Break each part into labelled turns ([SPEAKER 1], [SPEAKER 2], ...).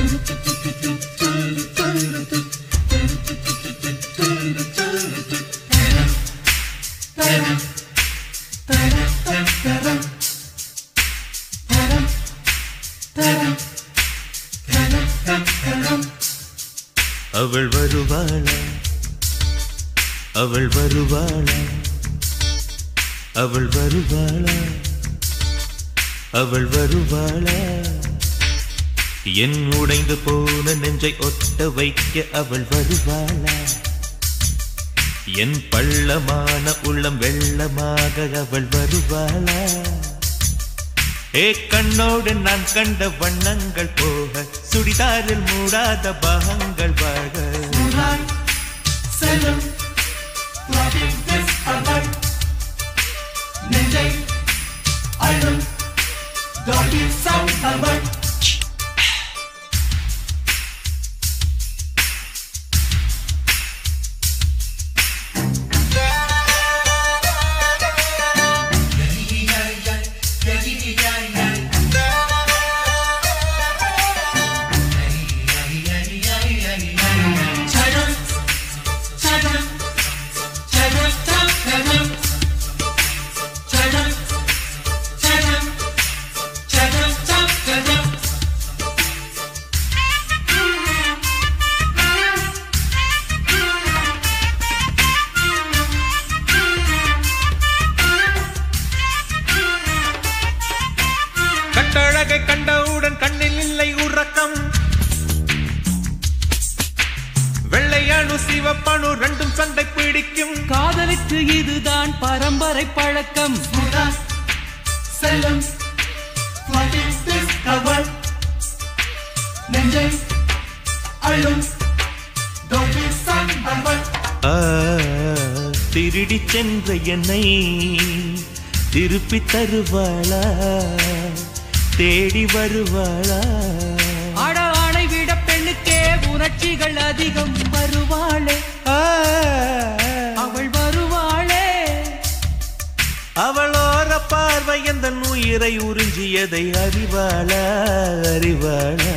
[SPEAKER 1] அவள் வருவாளா அவள் வருவாளா அவள் வருவாளா அவள் வருவாளா என் உடைந்து போன நெஞ்சை ஒட்ட வைக்க அவள் வருவாளா என் பள்ளமான உள்ளம் வெள்ளமாக அவள் வருவாளா ஏ கண்ணோடு நான் கண்ட வண்ணங்கள் போக சுடிதாரில் மூடாத பாகங்கள் வாழ
[SPEAKER 2] Moonlight, செல்லும் Floating this அவள் நெஞ்சை அழும் Doggy sound அவள் Children, children, children, children, children, children, children, children.
[SPEAKER 1] கட்டழகை கண்டவுடன் கண்ணில் இல்லை உறக்கம் வெள்ளையானு சிவப்பணு ரெண்டும் சண்டை பிடிக்கும்
[SPEAKER 3] காதலுக்கு இதுதான் பரம்பரை பழக்கம்
[SPEAKER 2] Moonlight, செல்லும் Floating this அவள் நெஞ்சை அழும் Doggy sound அவள்
[SPEAKER 1] ஆ, திருடிச் சென்ற என்னை திருப்பி தருவாளா தேடி வருவாளா
[SPEAKER 3] அட ஆணை விட பெண்ணுக்கே உணர்ச்சிகள் அதிகம் வருவாளே
[SPEAKER 1] ஆ,
[SPEAKER 3] அவள் வருவாளே
[SPEAKER 1] அவளோர பார்வை எந்த உயிரை உறிஞ்சியதை அறிவாளா அறிவாளா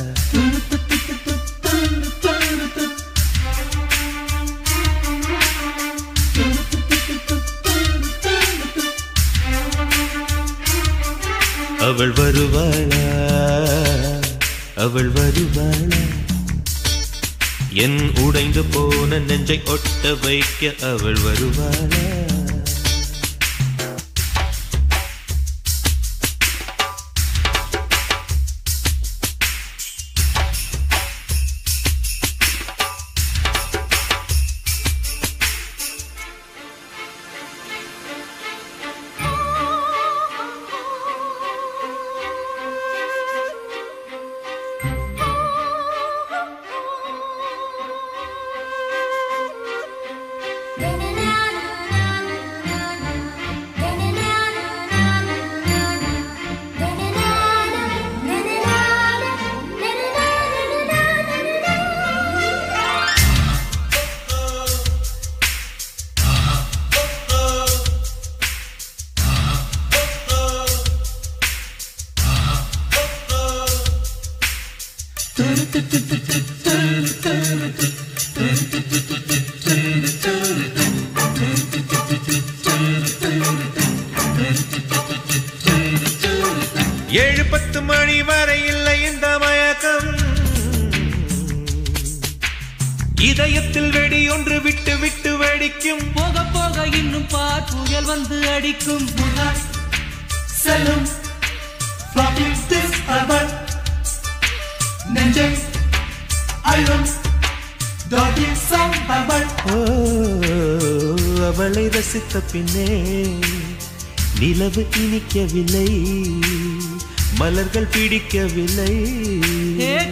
[SPEAKER 1] அவள் வருவாளா அவள் வருவாளா என் உடைந்து போன நெஞ்சை ஒட்ட வைக்க அவள் வருவாளா ஏழு பத்து மணி வரை இல்லை இந்த மயக்கம் இதயத்தில் வெடி ஒன்று விட்டு விட்டு வெடிக்கும்
[SPEAKER 3] போக போக இன்னும் பார் புயல் வந்து அடிக்கும்
[SPEAKER 2] Moonlight, செல்லும் Floating this அவள் நெஞ்சை அழும் Doggy sound அவள்
[SPEAKER 1] ஓ, அவளை ரசித்த பின்னே நிலவு இனிக்கவில்லை மலர்கள் பிடிக்கவில்லை
[SPEAKER 3] ஏ